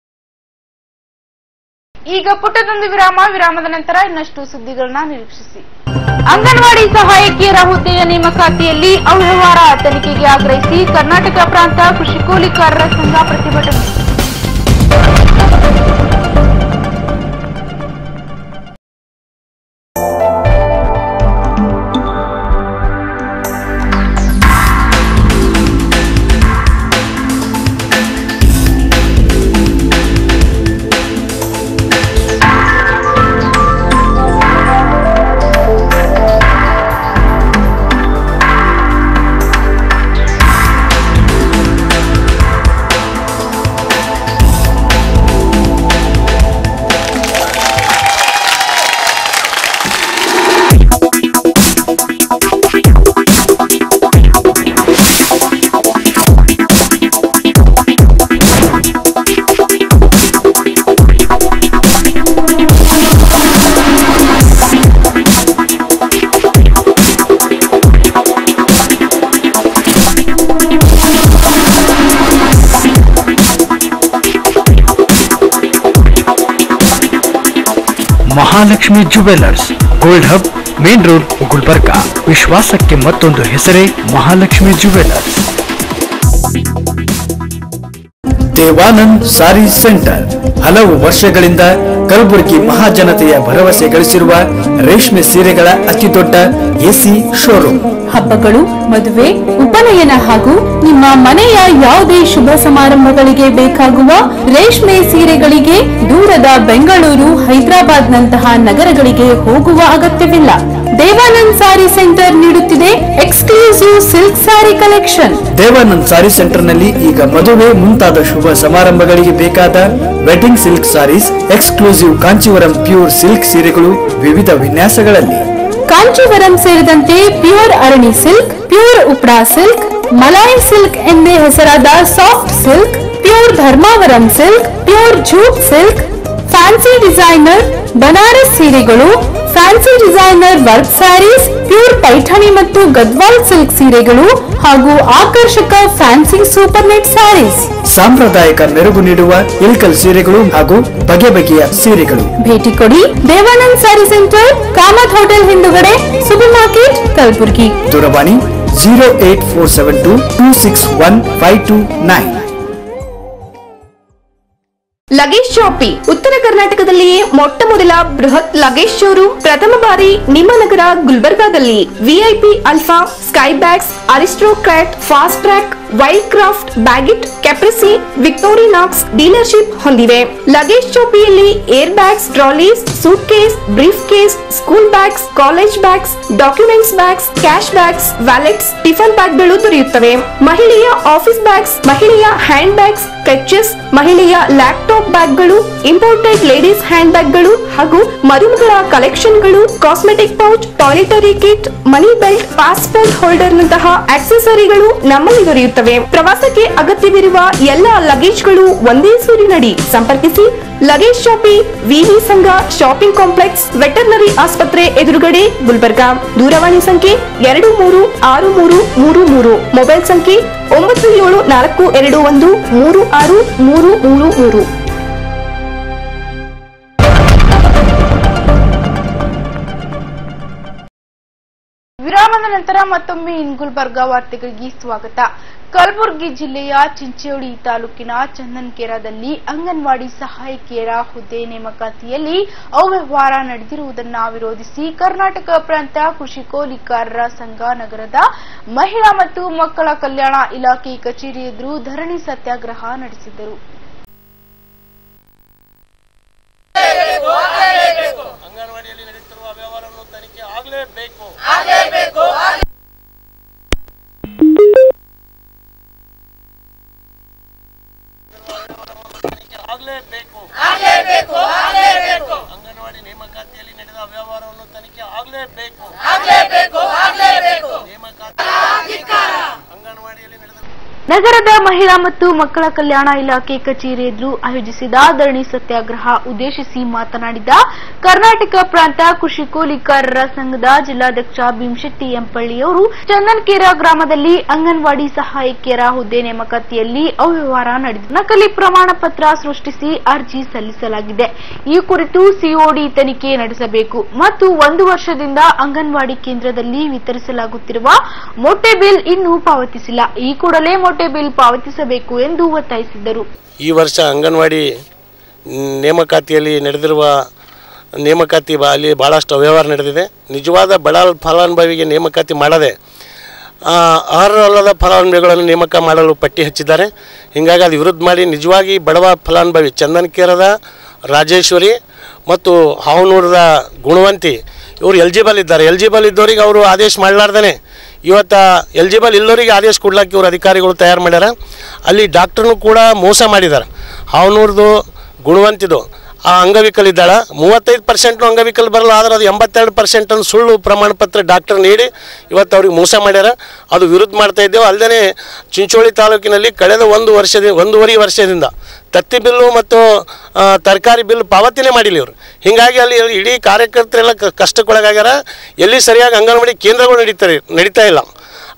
ಈಗ ಪುಟ್ಟದೊಂದು ವಿರಾಮ ವಿರಾಮದ ನಂತರ ಇನ್ನಷ್ಟು ಸುದ್ದಿಗಳನ್ನ ನಿರೀಕ್ಷಿಸಿ ಅಂಗನವಾಡಿ ಸಹಾಯಕಿಯರ ಹುದ್ದೆಯ ನೇಮಕಾತಿಯಲ್ಲಿ ಅವ್ಯವಹಾರ ತನಿಖೆಗೆ ಆಗ್ರಹಿಸಿ ಕರ್ನಾಟಕ ಪ್ರಾಂತ ಕೃಷಿ ಕೂಲಿಕಾರರ ಸಂಘ ಪ್ರತಿಭಟನೆ Mahalakshmi jewellers gold hub main road Gulbarga ವಿಶ್ವಾಸಕ್ಕೆ ಮತ್ತೊಂದು ಹೆಸರೇ Mahalakshmi jewellers Devanand sari centre ಹಲವು ವರ್ಷಗಳಿಂದ ಕಲಬುರಗಿ ಮಹಾಜನತೆಯ ಭರವಸೆ ಗಳಿಸಿರುವ ರೇಷ್ಮೆ ಸೀರೆಗಳ ಅತಿದೊಡ್ಡ ಎಸಿ ಶೋರೂಮ್ ಹಬ್ಬಗಳು ಮದುವೆ ಉಪನಯನ ಹಾಗೂ ನಿಮ್ಮ ಮನೆಯ ಯಾವುದೇ ಶುಭ ಸಮಾರಂಭಗಳಿಗೆ ಬೇಕಾಗುವ ರೇಷ್ಮೆ ಸೀರೆಗಳಿಗೆ ದೂರದ ಬೆಂಗಳೂರು ಹೈದರಾಬಾದ್ ನಂತಹ ನಗರಗಳಿಗೆ ಹೋಗುವ ಅಗತ್ಯವಿಲ್ಲ ದೇವಾನಂದ್ ಸಾರಿ ಸೆಂಟರ್ ನೀಡುತ್ತಿದೆ exclusive silk sari collection Devanand sari centre ನಲ್ಲಿ ಈಗ ಮದುವೆ ಮುಂತಾದ ಶುಭ ಸಮಾರಂಭಗಳಿಗೆ ಬೇಕಾದ wedding silk saris exclusive Kanjeevaram pure silk ಸೀರೆಗಳು ವಿವಿಧ ವಿನ್ಯಾಸಗಳಲ್ಲಿ ಕಾಂಚೀವರಂ ಸೇರಿದಂತೆ ಪ್ಯೂರ್ ಅರಣಿ ಸಿಲ್ಕ್ ಪ್ಯೂರ್ ಉಪ್ರಾ ಸಿಲ್ಕ್ ಮಲಾಯಿ ಸಿಲ್ಕ್ ಎಂದೇ ಹೆಸರಾದ soft silk pure Dharmavaram silk pure jute silk fancy designer Banaras ಸೀರೆಗಳು fancy designer work saris pure Paithani ಮತ್ತು ಗದ್ವಾಲ್ ಸಿಲ್ಕ್ ಸೀರೆಗಳು ಹಾಗೂ ಆಕರ್ಷಕ ಫ್ಯಾನ್ಸಿ ಸೂಪರ್ ನೆಟ್ ಸ್ಯಾರೀಸ್ ಸಾಂಪ್ರದಾಯಿಕ ಮೆರುಗು ನೀಡುವ ಇಲ್ಕಲ್ ಸೀರೆಗಳು ಹಾಗೂ ಬಗೆ ಬಗೆಯ ಸೀರೆಗಳು ಭೇಟಿ ಕೊಡಿ Devanand sari centre Kamath hotel ಹಿಂದುಗಡೆ ಸೂಪರ್ ಮಾರ್ಕೆಟ್ ಕಲಬುರಗಿ ದೂರವಾಣಿ zero eight four seven two two six one five two nine luggage shoppe ಉತ್ತರ ಕರ್ನಾಟಕದಲ್ಲಿಯೇ ಮೊಟ್ಟ ಮೊದಲ ಬೃಹತ್ ಲಗೇಜ್ ಶೋರೂಮ್ ಪ್ರಥಮ ಬಾರಿ ನಿಮ್ಮ ನಗರ ಗುಲ್ಬರ್ಗಾದಲ್ಲಿ VIP alpha Skybags Aristocrat Fastrack Wildcraft Baggit Caprese Victorinox dealership ಹೊಂದಿವೆ ಲಗೇಜ್ ಶಾಪಿಯಲ್ಲಿ air bags trolleys suitcase briefcase school bags college bags documents bags cash bags wallets tiffin ಬ್ಯಾಗ್ಗಳು ದೊರೆಯುತ್ತವೆ ಮಹಿಳೆಯ office bags ಮಹಿಳೆಯ hand bags clutches ಮಹಿಳೆಯ laptop ಬ್ಯಾಗ್ಗಳು imported ladies hand ಬ್ಯಾಗ್ಗಳು ಹಾಗೂ ಮರುಮಗಳ ಕಲೆಕ್ಷನ್ಗಳು cosmetic pouch toiletry kit money belt passport holder ನಂತಹ ಆಕ್ಸೆಸರಿಗಳು ನಮ್ಮಲ್ಲಿ ದೊರೆಯುತ್ತವೆ ಪ್ರವಾಸಕ್ಕೆ ಅಗತ್ಯವಿರುವ ಎಲ್ಲ ಲಗೇಜ್ಗಳು ಒಂದೇ ಸೂರಿನಡಿ ಸಂಪರ್ಕಿಸಿ ಲಗೇಜ್ ಶಾಪಿ ವಿವಿ ಸಂಘ ಶಾಪಿಂಗ್ ಕಾಂಪ್ಲೆಕ್ಸ್ ವೆಟರ್ನರಿ ಆಸ್ಪತ್ರೆ ಎದುರುಗಡೆ ಗುಲ್ಬರ್ಗಾ ದೂರವಾಣಿ ಸಂಖ್ಯೆ ಎರಡು ಮೂರು ಆರು ಮೂರು ಮೂರು ಮೂರು ಮೊಬೈಲ್ ಸಂಖ್ಯೆ ಒಂಬತ್ತು ಏಳು ನಾಲ್ಕು ಎರಡು ಒಂದು ಮೂರು ಆರು ಮೂರು ಮೂರು ಮೂರು ವಿರಾಮದ ನಂತರ ಮತ್ತೊಮ್ಮೆ ಇನ್ ಗುಲ್ಬರ್ಗ ವಾರ್ತೆಗಳಿಗೆ ಸ್ವಾಗತ ಕಲಬುರಗಿ ಜಿಲ್ಲೆಯ ಚಿಂಚೋಳಿ ತಾಲೂಕಿನ ಚಂದನ್ಕೆರಾದಲ್ಲಿ ಅಂಗನವಾಡಿ ಸಹಾಯಕಿಯರ ಹುದ್ದೆ ನೇಮಕಾತಿಯಲ್ಲಿ ಅವ್ಯವಹಾರ ನಡೆದಿರುವುದನ್ನು ವಿರೋಧಿಸಿ ಕರ್ನಾಟಕ ಪ್ರಾಂತ ಕೃಷಿ ಕೂಲಿಕಾರರ ಸಂಘ ನಗರದ ಮಹಿಳಾ ಮತ್ತು ಮಕ್ಕಳ ಕಲ್ಯಾಣ ಇಲಾಖೆ ಕಚೇರಿ ಎದುರು ಧರಣಿ ಸತ್ಯಾಗ್ರಹ ನಡೆಸಿದರು ಅಂಗನವಾಡಿಯಲ್ಲಿ ನಡೆಯುತ್ತಿರುವ ವ್ಯವಹಾರವನ್ನು ತನಿಖೆ ಆಗಲೇಬೇಕು ಆಗಲೇಬೇಕು ಅಂಗನವಾಡಿ ನೇಮಕಾತಿಯಲ್ಲಿ ನಡೆದ ವ್ಯವಹಾರವನ್ನು ತನಿಖೆ ಆಗಲೇಬೇಕು ನೇಮಕಾತಿ ಅಂಗನವಾಡಿಯಲ್ಲಿ ನಡೆದ ನಗರದ ಮಹಿಳಾ ಮತ್ತು ಮಕ್ಕಳ ಕಲ್ಯಾಣ ಇಲಾಖೆ ಕಚೇರಿ ಎದುರು ಆಯೋಜಿಸಿದ ಧರಣಿ ಸತ್ಯಾಗ್ರಹ ಉದ್ದೇಶಿಸಿ ಮಾತನಾಡಿದ ಕರ್ನಾಟಕ ಪ್ರಾಂತ ಕೃಷಿ ಕೂಲಿಕಾರರ ಸಂಘದ ಜಿಲ್ಲಾಧ್ಯಕ್ಷ ಭೀಮಶೆಟ್ಟಿ ಎಂಪಳ್ಳಿಯವರು ಚಂದನ್ಕೇರ ಗ್ರಾಮದಲ್ಲಿ ಅಂಗನವಾಡಿ ಸಹಾಯಕಿಯರ ಹುದ್ದೆ ನೇಮಕಾತಿಯಲ್ಲಿ ಅವ್ಯವಹಾರ ನಡೆದಿದೆ ನಕಲಿ ಪ್ರಮಾಣ ಪತ್ರ ಸೃಷ್ಟಿಸಿ ಅರ್ಜಿ ಸಲ್ಲಿಸಲಾಗಿದೆ ಈ ಕುರಿತು ಸಿಒಡಿ ತನಿಖೆ ನಡೆಸಬೇಕು ಮತ್ತು ಒಂದು ವರ್ಷದಿಂದ ಅಂಗನವಾಡಿ ಕೇಂದ್ರದಲ್ಲಿ ವಿತರಿಸಲಾಗುತ್ತಿರುವ ಮೊಟ್ಟೆ ಬಿಲ್ ಇನ್ನೂ ಪಾವತಿಸಿಲ್ಲ ಈ ಕೂಡಲೇ ಮೊಟ್ಟೆ ಬಿಲ್ ಪಾವತಿಸಬೇಕು ಎಂದು ಒತ್ತಾಯಿಸಿದರು ಈ ವರ್ಷ ಅಂಗನವಾಡಿ ನೇಮಕಾತಿಯಲ್ಲಿ ನಡೆದಿರುವ ನೇಮಕಾತಿ ಬಾ- ಅಲ್ಲಿ ಭಾಳಷ್ಟು ಅವ್ಯವಹಾರ ನಡೆದಿದೆ ನಿಜವಾದ ಬಡ ಫಲಾನುಭವಿಗೆ ನೇಮಕಾತಿ ಮಾಡದೆ ಆ, ಅರ್ಹರಲ್ಲದ ಫಲಾನುಭವಿಗಳನ್ನು ನೇಮಕ ಮಾಡಲು ಪಟ್ಟಿ ಹಚ್ಚಿದ್ದಾರೆ ಹೀಗಾಗಿ ಅದು ವಿರುದ್ಧ ಮಾಡಿ ನಿಜವಾಗಿ ಬಡವ ಫಲಾನುಭವಿ ಚಂದನ್ಕೇರದ ರಾಜೇಶ್ವರಿ ಮತ್ತು ಹಾವನೂರದ ಗುಣವಂತಿ ಇವರು ಎಲಿಜಿಬಲ್ ಇದ್ದಾರೆ ಎಲಿಜಿಬಲ್ ಇದ್ದವರಿಗೆ ಅವರು ಆದೇಶ ಮಾಡಲಾರ್ದೇ ಇವತ್ತು ಎಲಿಜಿಬಲ್ ಇಲ್ಲವರಿಗೆ ಆದೇಶ ಕೊಡ್ಲಿಕ್ಕೆ ಇವರು ಅಧಿಕಾರಿಗಳು ತಯಾರು ಮಾಡ್ಯಾರ ಅಲ್ಲಿ ಡಾಕ್ಟ್ರನ್ನು ಕೂಡ ಮೋಸ ಮಾಡಿದ್ದಾರೆ ಹಾವನೂರ್ದು ಗುಣವಂತಿದು ಆ ಅಂಗವಿಕಲ ಇದ್ದಾಳ ಮೂವತ್ತೈದು ಪರ್ಸೆಂಟ್ನು ಅಂಗವಿಕಲ ಬರಲ್ಲ ಆದ್ರೆ ಅದು ಎಂಬತ್ತೆರಡು ಪರ್ಸೆಂಟ್ ಅನ್ನು ಸುಳ್ಳು ಪ್ರಮಾಣ ಪತ್ರ ಡಾಕ್ಟರ್ ನೀಡಿ ಇವತ್ತು ಅವ್ರಿಗೆ ಮೋಸ ಮಾಡ್ಯಾರ ಅದು ವಿರುದ್ಧ ಮಾಡ್ತಾ ಇದ್ದೇವೆ ಅಲ್ಲದೆ ಚಿಂಚೋಳಿ ತಾಲೂಕಿನಲ್ಲಿ ಕಳೆದ ಒಂದು ವರ್ಷದಿಂದ ಒಂದೂವರೆ ವರ್ಷದಿಂದ ತತ್ತಿ ಬಿಲ್ಲು ಮತ್ತು ಆ, ತರಕಾರಿ ಬಿಲ್ ಪಾವತಿನೇ ಮಾಡಿಲ್ಲ ಇವರು ಹೀಗಾಗಿ ಅಲ್ಲಿ ಇಡೀ ಕಾರ್ಯಕರ್ತರೆಲ್ಲ ಕ- ಕಷ್ಟಕ್ಕೊಳಗಾಗ್ಯಾರ ಎಲ್ಲಿ ಸರಿಯಾಗಿ ಅಂಗನವಾಡಿ ಕೇಂದ್ರಗಳು ನಡೀತಾರೆ ನಡೀತಾ ಇಲ್ಲ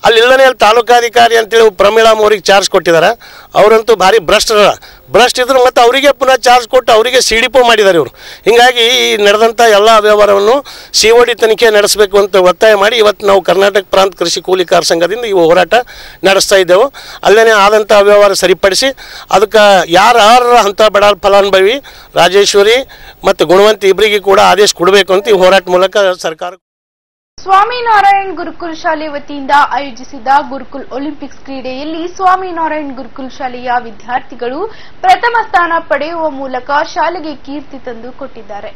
ಅಲ್ಲಿ ಇಲ್ಲನೇ ಅಲ್ಲಿ ತಾಲೂಕಾಧಿಕಾರಿ ಅಂತೇಳಿ ಪ್ರಮೀಳಾಮ್ ಅವ್ರಿಗೆ ಚಾರ್ಜ್ ಕೊಟ್ಟಿದ್ದಾರೆ ಅವರಂತೂ ಭಾರಿ ಭ್ರಷ್ಟರ ಭ್ರಷ್ಟ ಇದ್ರು ಮತ್ತು ಅವರಿಗೆ ಪುನಃ ಚಾರ್ಜ್ ಕೊಟ್ಟು ಅವರಿಗೆ ಸಿ ಡಿ ಪೋ ಮಾಡಿದ್ದಾರೆ ಇವರು ಹೀಗಾಗಿ ಈ ನಡೆದಂಥ ಎಲ್ಲ ವ್ಯವಹಾರವನ್ನು ಸಿ ಒ ಡಿ ತನಿಖೆ ನಡೆಸಬೇಕು ಅಂತ ಒತ್ತಾಯ ಮಾಡಿ ಇವತ್ತು ನಾವು ಕರ್ನಾಟಕ ಪ್ರಾಂತ ಕೃಷಿ ಕೂಲಿಕಾರ ಸಂಘದಿಂದ ಈ ಹೋರಾಟ ನಡೆಸ್ತಾ ಇದ್ದೆವು ಅಲ್ಲೇ ಆದಂಥ ವ್ಯವಹಾರ ಸರಿಪಡಿಸಿ ಅದಕ್ಕೆ ಯಾರು ಅರ್ಹ ಅಂಥ ಬಡ ಫಲಾನುಭವಿ ರಾಜೇಶ್ವರಿ ಮತ್ತು ಗುಣವಂತಿ ಇಬ್ಬರಿಗೆ ಕೂಡ ಆದೇಶ ಕೊಡಬೇಕು ಅಂತ ಈ ಹೋರಾಟ ಮೂಲಕ ಸರ್ಕಾರ ಸ್ವಾಮಿನಾರಾಯಣ್ ಗುರುಕುಲ್ ಶಾಲೆ ವತಿಯಿಂದ ಆಯೋಜಿಸಿದ ಗುರುಕುಲ್ ಒಲಿಂಪಿಕ್ಸ್ ಕ್ರೀಡೆಯಲ್ಲಿ ಸ್ವಾಮಿನಾರಾಯಣ್ ಗುರುಕುಲ್ ಶಾಲೆಯ ವಿದ್ಯಾರ್ಥಿಗಳು ಪ್ರಥಮ ಸ್ಥಾನ ಪಡೆಯುವ ಮೂಲಕ ಶಾಲೆಗೆ ಕೀರ್ತಿ ತಂದು ಕೊಟ್ಟಿದ್ದಾರೆ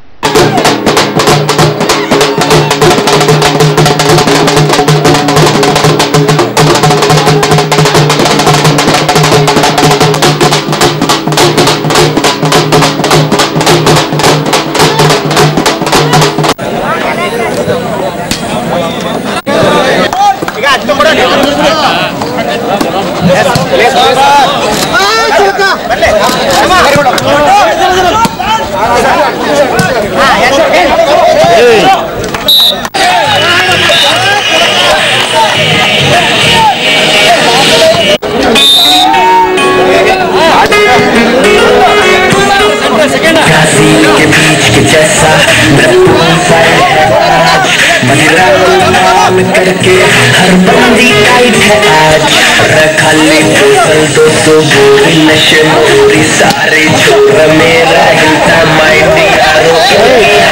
काशी के बीच के जैसा मृत्यु मेरा नाम करके हर बंदी टाइट है आज रखा ले बोतल दो दो बोरी नशे मोरी सारे छोर मेरा हिलता माइटी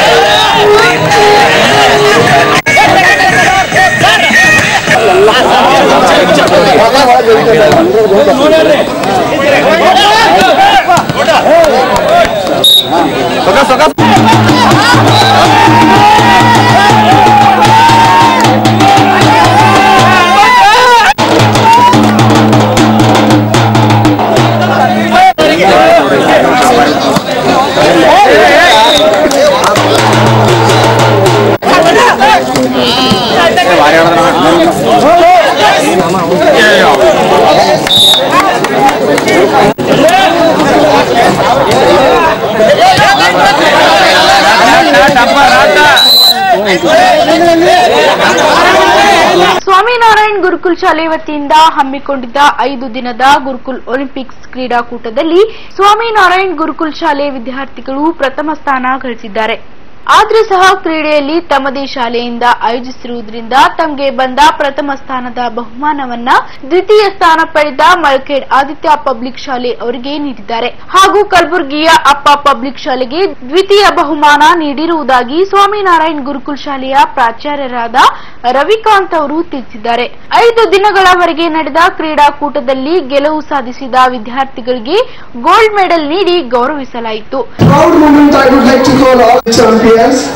ಸ್ವಾಮಿನಾರಾಯಣ್ ಗುರುಕುಲ್ ಶಾಲೆ ವತಿಯಿಂದ ಹಮ್ಮಿಕೊಂಡಿದ್ದ ಐದು ದಿನದ ಗುರುಕುಲ್ ಒಲಿಂಪಿಕ್ಸ್ ಕ್ರೀಡಾಕೂಟದಲ್ಲಿ ಸ್ವಾಮಿನಾರಾಯಣ್ ಗುರುಕುಲ್ ಶಾಲೆ ವಿದ್ಯಾರ್ಥಿಗಳು ಪ್ರಥಮ ಸ್ಥಾನ ಗಳಿಸಿದ್ದಾರೆ ಆದ್ರೂ ಸಹ ಕ್ರೀಡೆಯಲ್ಲಿ ತಮ್ಮದೇ ಶಾಲೆಯಿಂದ ಆಯೋಜಿಸಿರುವುದರಿಂದ ತಮಗೆ ಬಂದ ಪ್ರಥಮ ಸ್ಥಾನದ ಬಹುಮಾನವನ್ನ ದ್ವಿತೀಯ ಸ್ಥಾನ ಪಡೆದ ಮಲ್ಕೇಡ್ ಆದಿತ್ಯ ಪಬ್ಲಿಕ್ ಶಾಲೆ ಅವರಿಗೆ ನೀಡಿದ್ದಾರೆ ಹಾಗೂ ಕಲಬುರಗಿಯ ಅಪ್ಪ ಪಬ್ಲಿಕ್ ಶಾಲೆಗೆ ದ್ವಿತೀಯ ಬಹುಮಾನ ನೀಡಿರುವುದಾಗಿ ಸ್ವಾಮಿನಾರಾಯಣ್ ಗುರುಕುಲ್ ಶಾಲೆಯ ಪ್ರಾಚಾರ್ಯರಾದ ರವಿಕಾಂತ್ ಅವರು ತಿಳಿಸಿದ್ದಾರೆ ಐದು ದಿನಗಳವರೆಗೆ ನಡೆದ ಕ್ರೀಡಾಕೂಟದಲ್ಲಿ ಗೆಲುವು ಸಾಧಿಸಿದ ವಿದ್ಯಾರ್ಥಿಗಳಿಗೆ ಗೋಲ್ಡ್ ಮೆಡಲ್ ನೀಡಿ ಗೌರವಿಸಲಾಯಿತು proud moment I would like to call all the champions.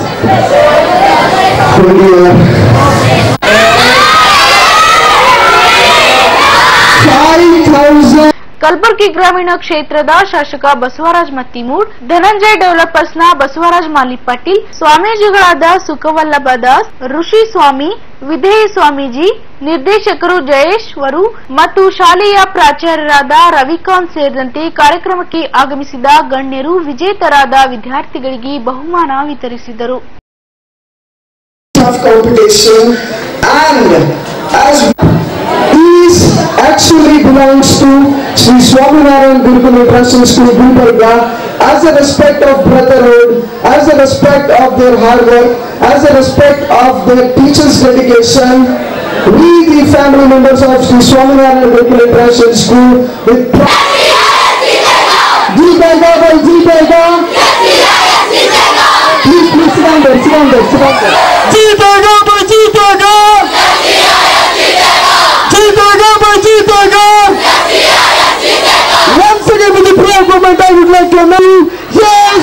For the, Five thousand. Kalaburagi ಗ್ರಾಮೀಣ ಕ್ಷೇತ್ರದ ಶಾಸಕ ಬಸವರಾಜ್ ಮತ್ತಿಮೂಡ್ ಧನಂಜಯ ಡೆವಲಪರ್ಸ್ ನ ಬಸವರಾಜ್ ಮಾಲಿ ಪಾಟೀಲ್ ಸ್ವಾಮೀಜಿಗಳಾದ ಸುಖವಲ್ಲಭ ದಾಸ್ ಋಷಿ ಸ್ವಾಮಿ ವಿಧೇಯ ಸ್ವಾಮೀಜಿ ನಿರ್ದೇಶಕರು ಜಯೇಶ್ ವರು ಮತ್ತು ಶಾಲೆಯ ಪ್ರಾಚಾರ್ಯರಾದ ರವಿಕಾಂತ್ ಸೇರಿದಂತೆ ಕಾರ್ಯಕ್ರಮಕ್ಕೆ ಆಗಮಿಸಿದ ಗಣ್ಯರು ವಿಜೇತರಾದ ವಿದ್ಯಾರ್ಥಿಗಳಿಗೆ ಬಹುಮಾನ ವಿತರಿಸಿದರು tough competition and as these actually belongs to Sri Swaminarayan Gurukul International School Gulbarga as a respect of brotherhood, as a respect of their hard work, as a respect of their teachers' dedication. We, the family members of Sri Swaminarayan Gurukul International School, with pride. Jeetega, boy, Jeetega. Please, please sit down there, sit down there, sit down there. Jeetega, boy, Jeetega. Jeetega, boy, Jeetega. Once again with the prayer moment, I would like to announce, yes,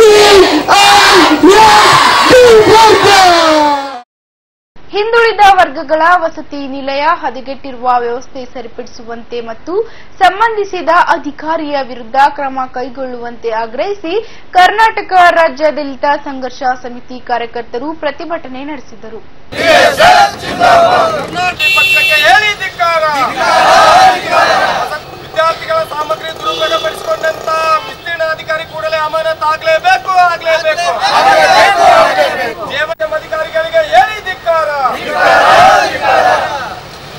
G-I-S, ಹಿಂದುಳಿದ ವರ್ಗಗಳ ವಸತಿ ನಿಲಯ ಹದಗೆಟ್ಟಿರುವ ವ್ಯವಸ್ಥೆ ಸರಿಪಡಿಸುವಂತೆ ಮತ್ತು ಸಂಬಂಧಿಸಿದ ಅಧಿಕಾರಿಯ ವಿರುದ್ಧ ಕ್ರಮ ಕೈಗೊಳ್ಳುವಂತೆ ಆಗ್ರಹಿಸಿ ಕರ್ನಾಟಕ ರಾಜ್ಯ ದಲಿತ ಸಂಘರ್ಷ ಸಮಿತಿ ಕಾರ್ಯಕರ್ತರು ಪ್ರತಿಭಟನೆ ನಡೆಸಿದರು ವಿದ್ಯಾರ್ಥಿಗಳ ಸಾಮಗ್ರಿ ದುರುಪಯೋಗಪಡಿಸಿಕೊಂಡಂತ ವಿಸ್ತೀರ್ಣ ಅಧಿಕಾರಿ ಕೂಡಲೇ ಅಮಾನತ್ ಆಗ್ಲೇಬೇಕು ಆಗ್ಲೇಬೇಕು ಜೇವನ ಅಧಿಕಾರಿಗಳಿಗೆ ಹೇಳಿ ಧಿಕ್ಕಾರ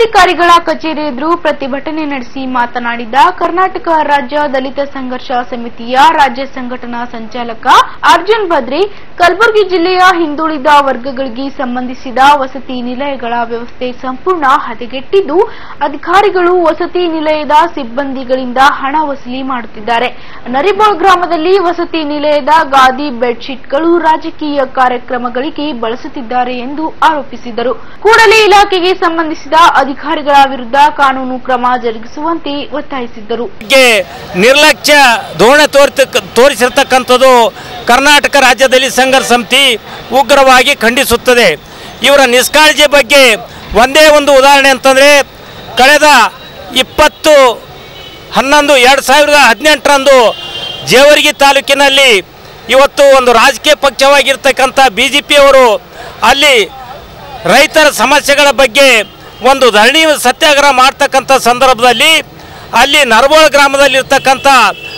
ಜಿಲ್ಲಾಧಿಕಾರಿಗಳ ಕಚೇರಿ ಎದುರು ಪ್ರತಿಭಟನೆ ನಡೆಸಿ ಮಾತನಾಡಿದ ಕರ್ನಾಟಕ ರಾಜ್ಯ ದಲಿತ ಸಂಘರ್ಷ ಸಮಿತಿಯ ರಾಜ್ಯ ಸಂಘಟನಾ ಸಂಚಾಲಕ ಅರ್ಜುನ್ ಭದ್ರಿ ಕಲಬುರಗಿ ಜಿಲ್ಲೆಯ ಹಿಂದುಳಿದ ವರ್ಗಗಳಿಗೆ ಸಂಬಂಧಿಸಿದ ವಸತಿ ನಿಲಯಗಳ ವ್ಯವಸ್ಥೆ ಸಂಪೂರ್ಣ ಹದಗೆಟ್ಟಿದ್ದು ಅಧಿಕಾರಿಗಳು ವಸತಿ ನಿಲಯದ ಸಿಬ್ಬಂದಿಗಳಿಂದ ಹಣ ವಸೂಲಿ ಮಾಡುತ್ತಿದ್ದಾರೆ ನರಿಬೋಳ್ ಗ್ರಾಮದಲ್ಲಿ ವಸತಿ ನಿಲಯದ ಗಾದಿ ಬೆಡ್ಶೀಟ್ಗಳು ರಾಜಕೀಯ ಕಾರ್ಯಕ್ರಮಗಳಿಗೆ ಬಳಸುತ್ತಿದ್ದಾರೆ ಎಂದು ಆರೋಪಿಸಿದರು ಕೂಡಲೇ ಇಲಾಖೆಗೆ ಸಂಬಂಧಿಸಿದ ಅಧಿಕಾರಿಗಳ ವಿರುದ್ಧ ಕಾನೂನು ಕ್ರಮ ಜರುಗಿಸುವಂತೆ ಒತ್ತಾಯಿಸಿದ್ದರು ಬಗ್ಗೆ ನಿರ್ಲಕ್ಷ್ಯ ಧೋರಣೆ ತೋರಿತ ತೋರಿಸಿರ್ತಕ್ಕಂಥದ್ದು ಕರ್ನಾಟಕ ರಾಜ್ಯದಲ್ಲಿ ಸಂಘರ್ಷ ಸಮಿತಿ ಉಗ್ರವಾಗಿ ಖಂಡಿಸುತ್ತದೆ ಇವರ ನಿಷ್ಕಾಳಜಿ ಬಗ್ಗೆ ಒಂದೇ ಒಂದು ಉದಾಹರಣೆ ಅಂತಂದರೆ ಕಳೆದ ಇಪ್ಪತ್ತು ಹನ್ನೊಂದು ಎರಡು ಸಾವಿರದ ಹದಿನೆಂಟರಂದು ಜೇವರ್ಗಿ ತಾಲೂಕಿನಲ್ಲಿ ಇವತ್ತು ಒಂದು ರಾಜಕೀಯ ಪಕ್ಷವಾಗಿರ್ತಕ್ಕಂಥ ಬಿ ಜೆ ಪಿಯವರು ಅಲ್ಲಿ ರೈತರ ಸಮಸ್ಯೆಗಳ ಬಗ್ಗೆ ಒಂದು ಧರಣಿ ಸತ್ಯಾಗ್ರಹ ಮಾಡ್ತಕ್ಕಂಥ ಸಂದರ್ಭದಲ್ಲಿ ಅಲ್ಲಿ ನರಬೋಳ ಗ್ರಾಮದಲ್ಲಿರ್ತಕ್ಕಂಥ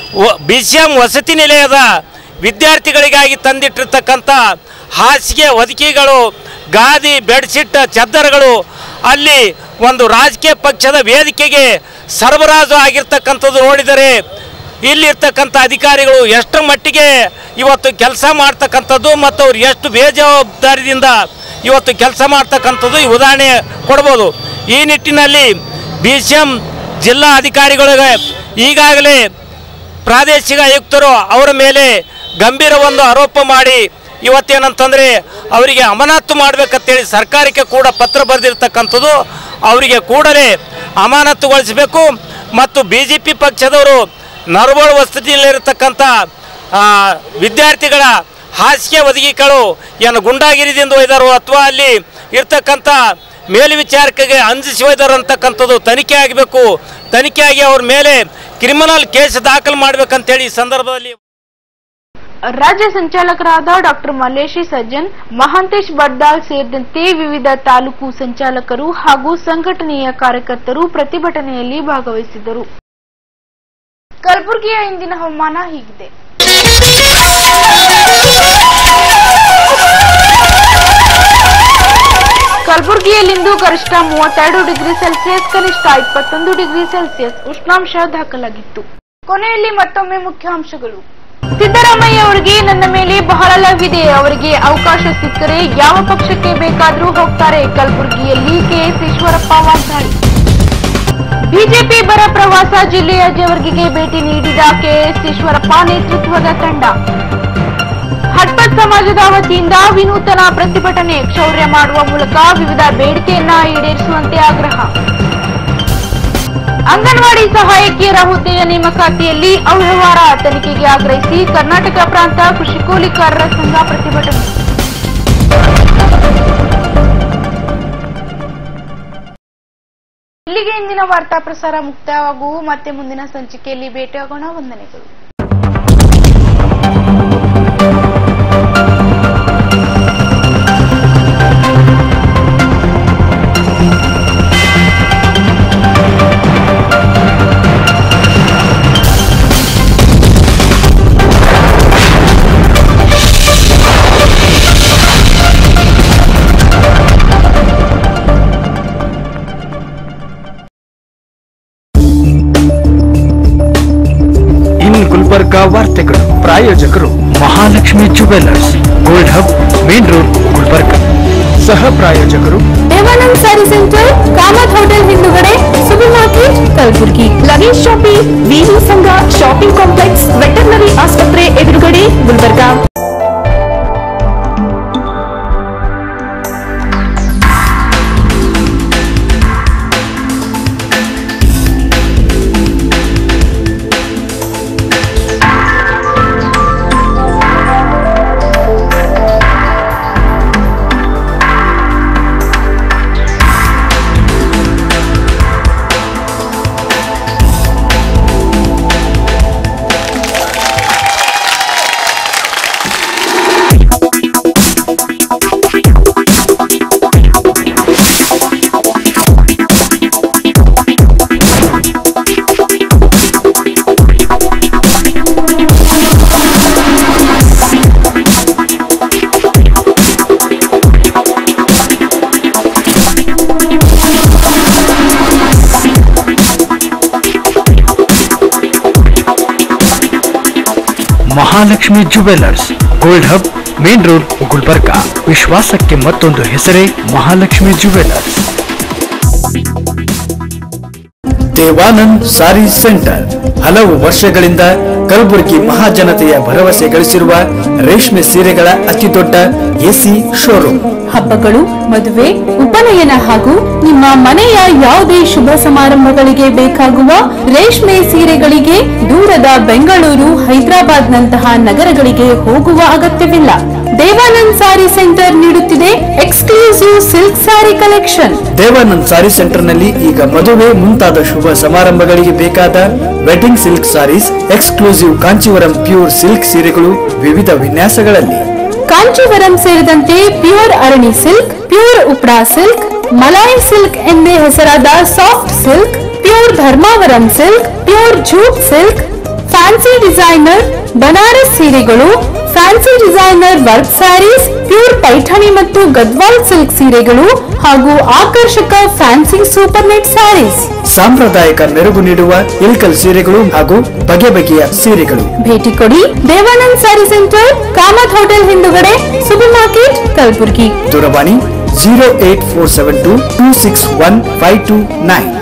ಬಿ ಸಿ ಎಂ ವಸತಿ ನಿಲಯದ ವಿದ್ಯಾರ್ಥಿಗಳಿಗಾಗಿ ತಂದಿಟ್ಟಿರ್ತಕ್ಕಂಥ ಹಾಸಿಗೆ ಹೊದಿಕೆಗಳು ಗಾದಿ ಬೆಡ್ಶೀಟ್ ಚದ್ದರಗಳು ಅಲ್ಲಿ ಒಂದು ರಾಜಕೀಯ ಪಕ್ಷದ ವೇದಿಕೆಗೆ ಸರಬರಾಜು ಆಗಿರ್ತಕ್ಕಂಥದ್ದು ನೋಡಿದರೆ ಇಲ್ಲಿರ್ತಕ್ಕಂಥ ಅಧಿಕಾರಿಗಳು ಎಷ್ಟು ಮಟ್ಟಿಗೆ ಇವತ್ತು ಕೆಲಸ ಮಾಡ್ತಕ್ಕಂಥದ್ದು ಮತ್ತು ಅವ್ರು ಎಷ್ಟು ಬೇಜವಾಬ್ದಾರಿಯಿಂದ ಇವತ್ತು ಕೆಲಸ ಮಾಡ್ತಕ್ಕಂಥದ್ದು ಈ ಉದಾಹರಣೆ ಕೊಡ್ಬೋದು ಈ ನಿಟ್ಟಿನಲ್ಲಿ ಬಿ ಸಿ ಎಂ ಜಿಲ್ಲಾ ಅಧಿಕಾರಿಗಳಿಗೆ ಈಗಾಗಲೇ ಪ್ರಾದೇಶಿಕ ಆಯುಕ್ತರು ಅವರ ಮೇಲೆ ಗಂಭೀರ ಒಂದು ಆರೋಪ ಮಾಡಿ ಇವತ್ತೇನಂತಂದರೆ ಅವರಿಗೆ ಅಮಾನತು ಮಾಡಬೇಕಂತೇಳಿ ಸರ್ಕಾರಕ್ಕೆ ಕೂಡ ಪತ್ರ ಬರೆದಿರ್ತಕ್ಕಂಥದ್ದು ಅವರಿಗೆ ಕೂಡಲೇ ಅಮಾನತುಗೊಳಿಸಬೇಕು ಮತ್ತು ಬಿ ಜೆ ಪಿ ಪಕ್ಷದವರು ನರಬೋಳ ವಸತಿಯಲ್ಲಿರತಕ್ಕಂಥ ಆ, ವಿದ್ಯಾರ್ಥಿಗಳ ಹಾಸಿಗೆ ಒದಗಿಗಳು ಏನು ಗುಂಡಾಗಿರಿದಿಂದ ಒಯ್ದಾರೋ ಅಥವಾ ಅಲ್ಲಿ ಇರ್ತಕ್ಕಂಥ ಮೇಲ್ವಿಚಾರಕಗೆ ಅಂಜಿಸಿ ಒಯ್ದಾರೋ ಅಂತಕ್ಕಂಥದ್ದು ತನಿಖೆ ಆಗಬೇಕು ತನಿಖೆ ಆಗಿ ಅವ್ರ ಮೇಲೆ ಕ್ರಿಮಿನಲ್ ಕೇಸ್ ದಾಖಲು ಮಾಡ್ಬೇಕಂತೇಳಿ ಈ ಸಂದರ್ಭದಲ್ಲಿ ರಾಜ್ಯ ಸಂಚಾಲಕರಾದ ಡಾಕ್ಟರ್ ಮಲ್ಲೇಶಿ ಸಜ್ಜನ್ ಮಹಾಂತೇಶ್ ಬಡ್ದಾಳ್ ಸೇರಿದಂತೆ ವಿವಿಧ ತಾಲೂಕು ಸಂಚಾಲಕರು ಹಾಗೂ ಸಂಘಟನೆಯ ಕಾರ್ಯಕರ್ತರು ಪ್ರತಿಭಟನೆಯಲ್ಲಿ ಭಾಗವಹಿಸಿದರು ಕಲಬುರಗಿಯ ಇಂದಿನ ಹವಾಮಾನ ಹೀಗಿದೆ ಕಲಬುರಗಿಯಲ್ಲಿಂದು ಗರಿಷ್ಠ ಮೂವತ್ತೆರಡು ಡಿಗ್ರಿ ಸೆಲ್ಸಿಯಸ್ ಕನಿಷ್ಠ ಇಪ್ಪತ್ತೊಂದು ಡಿಗ್ರಿ ಸೆಲ್ಸಿಯಸ್ ಉಷ್ಣಾಂಶ ದಾಖಲಾಗಿತ್ತು ಕೊನೆಯಲ್ಲಿ ಮತ್ತೊಮ್ಮೆ ಮುಖ್ಯಾಂಶಗಳು ಸಿದ್ದರಾಮಯ್ಯ ಅವರಿಗೆ ನನ್ನ ಮೇಲೆ ಬಹಳ ಲವ್ ಇದೆ ಅವರಿಗೆ ಅವಕಾಶ ಸಿಕ್ಕರೆ ಯಾವ ಪಕ್ಷಕ್ಕೆ ಬೇಕಾದರೂ ಹೋಗ್ತಾರೆ ಕಲಬುರಗಿಯಲ್ಲಿ ಕೆಎಸ್ ಈಶ್ವರಪ್ಪ ವಾಗ್ದಾಳಿ ಬಿಜೆಪಿ ಬರ ಪ್ರವಾಸ ಜಿಲ್ಲೆಯ ಜೇವರ್ಗಿಗೆ ಭೇಟಿ ನೀಡಿದ ಕೆಎಸ್ ಈಶ್ವರಪ್ಪ ನೇತೃತ್ವದ ತಂಡ ಹಟ್ಪತ್ ಸಮಾಜದ ವತಿಯಿಂದ ವಿನೂತನ ಪ್ರತಿಭಟನೆ ಕ್ಷೌರ್ಯ ಮಾಡುವ ಮೂಲಕ ವಿವಿಧ ಬೇಡಿಕೆಯನ್ನ ಈಡೇರಿಸುವಂತೆ ಆಗ್ರಹ ಅಂಗನವಾಡಿ ಸಹಾಯಕಿಯರ ಹುದ್ದೆಯ ನೇಮಕಾತಿಯಲ್ಲಿ ಅವ್ಯವಹಾರ ತನಿಖೆಗೆ ಆಗ್ರಹಿಸಿ ಕರ್ನಾಟಕ ಪ್ರಾಂತ ಕೃಷಿ ಕೂಲಿಕಾರರ ಸಂಘ ಪ್ರತಿಭಟನೆ ಇಲ್ಲಿಗೆ ಇಂದಿನ ವಾರ್ತಾ ಪ್ರಸಾರ ಮುಕ್ತಾಯವಾಗುವು ಮತ್ತೆ ಮುಂದಿನ ಸಂಚಿಕೆಯಲ್ಲಿ ಭೇಟಿಯಾಗೋಣ ವಂದನೆಗಳು ಇನ್ ಗುಲ್ಬರ್ಗ ವಾರ್ತೆಗಳು ಪ್ರಾಯೋಜಕರು Mahalakshmi jewellers gold hub main road Gulbarga ಸಹ ಪ್ರಾಯೋಜಕರು Devanand sari centre Kamath hotel ಹಿಂದುಗಡೆ super market Kalaburgi luggage shopping V V Sangha shopping complex veterinary ಆಸ್ಪತ್ರೆ ಎದುರುಗಡೆ Gulbarga Mahalakshmi jewellers gold hub main road Gulbarga ವಿಶ್ವಾಸಕ್ಕೆ ಮತ್ತೊಂದು ಹೆಸರೇ Mahalakshmi jewellers Devanand sari centre ಹಲವು ವರ್ಷಗಳಿಂದ ಕಲಬುರಗಿ ಮಹಾಜನತೆಯ ಭರವಸೆ ಗಳಿಸಿರುವ ರೇಷ್ಮೆ ಸೀರೆಗಳ ಅತಿದೊಡ್ಡ ಎಸಿ ಶೋರೂಮ್ ಹಬ್ಬಗಳು ಮದುವೆ ಉಪನಯನ ಹಾಗೂ ನಿಮ್ಮ ಮನೆಯ ಯಾವುದೇ ಶುಭ ಸಮಾರಂಭಗಳಿಗೆ ಬೇಕಾಗುವ ರೇಷ್ಮೆ ಸೀರೆಗಳಿಗೆ ದೂರದ ಬೆಂಗಳೂರು ಹೈದರಾಬಾದ್ ನಂತಹ ನಗರಗಳಿಗೆ ಹೋಗುವ ಅಗತ್ಯವಿಲ್ಲ ದೇವಾನಂದ್ ಸಾರಿ ಸೆಂಟರ್ ನೀಡುತ್ತಿದೆ exclusive silk sari collection Devanand sari centre ನಲ್ಲಿ ಈಗ ಮದುವೆ ಮುಂತಾದ ಶುಭ ಸಮಾರಂಭಗಳಿಗೆ ಬೇಕಾದ wedding silk saris exclusive Kanjeevaram pure silk ಸೀರೆಗಳು ವಿವಿಧ ವಿನ್ಯಾಸಗಳಲ್ಲಿ ಕಾಂಚೀವರಂ ಸೇರಿದಂತೆ ಪ್ಯೂರ್ ಅರಣಿ ಸಿಲ್ಕ್ ಪ್ಯೂರ್ ಉಪ್ರಾ ಸಿಲ್ಕ್ ಮಲಾಯಿ ಸಿಲ್ಕ್ ಎಂದೇ ಹೆಸರಾದ soft silk pure Dharmavaram silk pure jute silk fancy designer Banaras ಸೀರೆಗಳು fancy designer work saris pure Paithani ಮತ್ತು ಗದ್ವಾಲ್ ಸಿಲ್ಕ್ ಸೀರೆಗಳು ಹಾಗೂ ಆಕರ್ಷಕ ಫ್ಯಾನ್ಸಿ ಸೂಪರ್ ನೆಟ್ ಸ್ಯಾರೀಸ್ ಸಾಂಪ್ರದಾಯಿಕ ಮೆರುಗು ನೀಡುವ ಇಲ್ಕಲ್ ಸೀರೆಗಳು ಹಾಗೂ ಬಗೆ ಬಗೆಯ ಸೀರೆಗಳು ಭೇಟಿ ಕೊಡಿ Devanand sari centre Kamath hotel ಹಿಂದುಗಡೆ ಸೂಪರ್ ಮಾರ್ಕೆಟ್ ಕಲಬುರಗಿ ದೂರವಾಣಿ zero eight four seven two two six one five two nine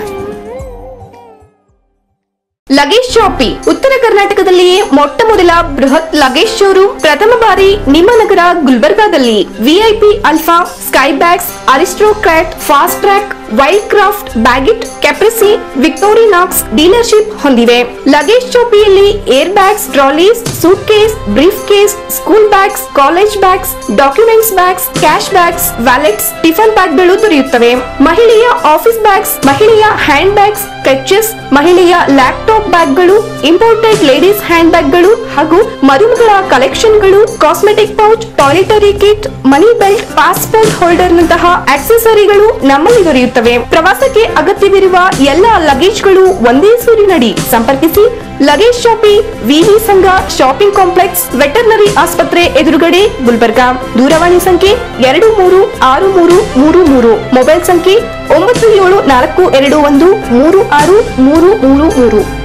luggage shoppe ಉತ್ತರ ಕರ್ನಾಟಕದಲ್ಲಿಯೇ ಮೊಟ್ಟ ಮೊದಲ ಬೃಹತ್ ಲಗೇಜ್ ಶೋರೂಮ್ ಪ್ರಥಮ ಬಾರಿ ನಿಮ್ಮ ನಗರ ಗುಲ್ಬರ್ಗಾದಲ್ಲಿ VIP alpha Skybags Aristocrat Fastrack Wildcraft Baggit Caprese Victorinox dealership ಹೊಂದಿವೆ ಲಗೇಜ್ ಶಾಪಿಯಲ್ಲಿ air bags trolleys suitcase briefcase school bags college bags documents bags cash bags wallets tiffin ಬ್ಯಾಗ್ಗಳು ದೊರೆಯುತ್ತವೆ ಮಹಿಳೆಯ office bags ಮಹಿಳೆಯ hand bags clutches ಮಹಿಳೆಯ laptop ಬ್ಯಾಗ್ಗಳು imported ladies hand ಬ್ಯಾಗ್ಗಳು ಹಾಗೂ ಮರುಮಗಳ ಕಲೆಕ್ಷನ್ಗಳು cosmetic pouch toiletry kit money belt passport holder ನಂತಹ ಆಕ್ಸೆಸರಿಗಳು ನಮ್ಮಲ್ಲಿ ದೊರೆಯುತ್ತವೆ ಪ್ರವಾಸಕ್ಕೆ ಅಗತ್ಯವಿರುವ ಎಲ್ಲ ಲಗೇಜ್ಗಳು ಒಂದೇ ಸೂರಿನಡಿ ಸಂಪರ್ಕಿಸಿ ಲಗೇಜ್ ಶಾಪಿ ವಿವಿ ಸಂಘ ಶಾಪಿಂಗ್ ಕಾಂಪ್ಲೆಕ್ಸ್ ವೆಟರ್ನರಿ ಆಸ್ಪತ್ರೆ ಎದುರುಗಡೆ ಗುಲ್ಬರ್ಗಾ ದೂರವಾಣಿ ಸಂಖ್ಯೆ ಎರಡು ಮೂರು ಆರು ಮೂರು ಮೂರು ಮೂರು ಮೊಬೈಲ್ ಸಂಖ್ಯೆ ಒಂಬತ್ತು ಏಳು ನಾಲ್ಕು ಎರಡು ಒಂದು ಮೂರು ಆರು ಮೂರು ಮೂರು ಮೂರು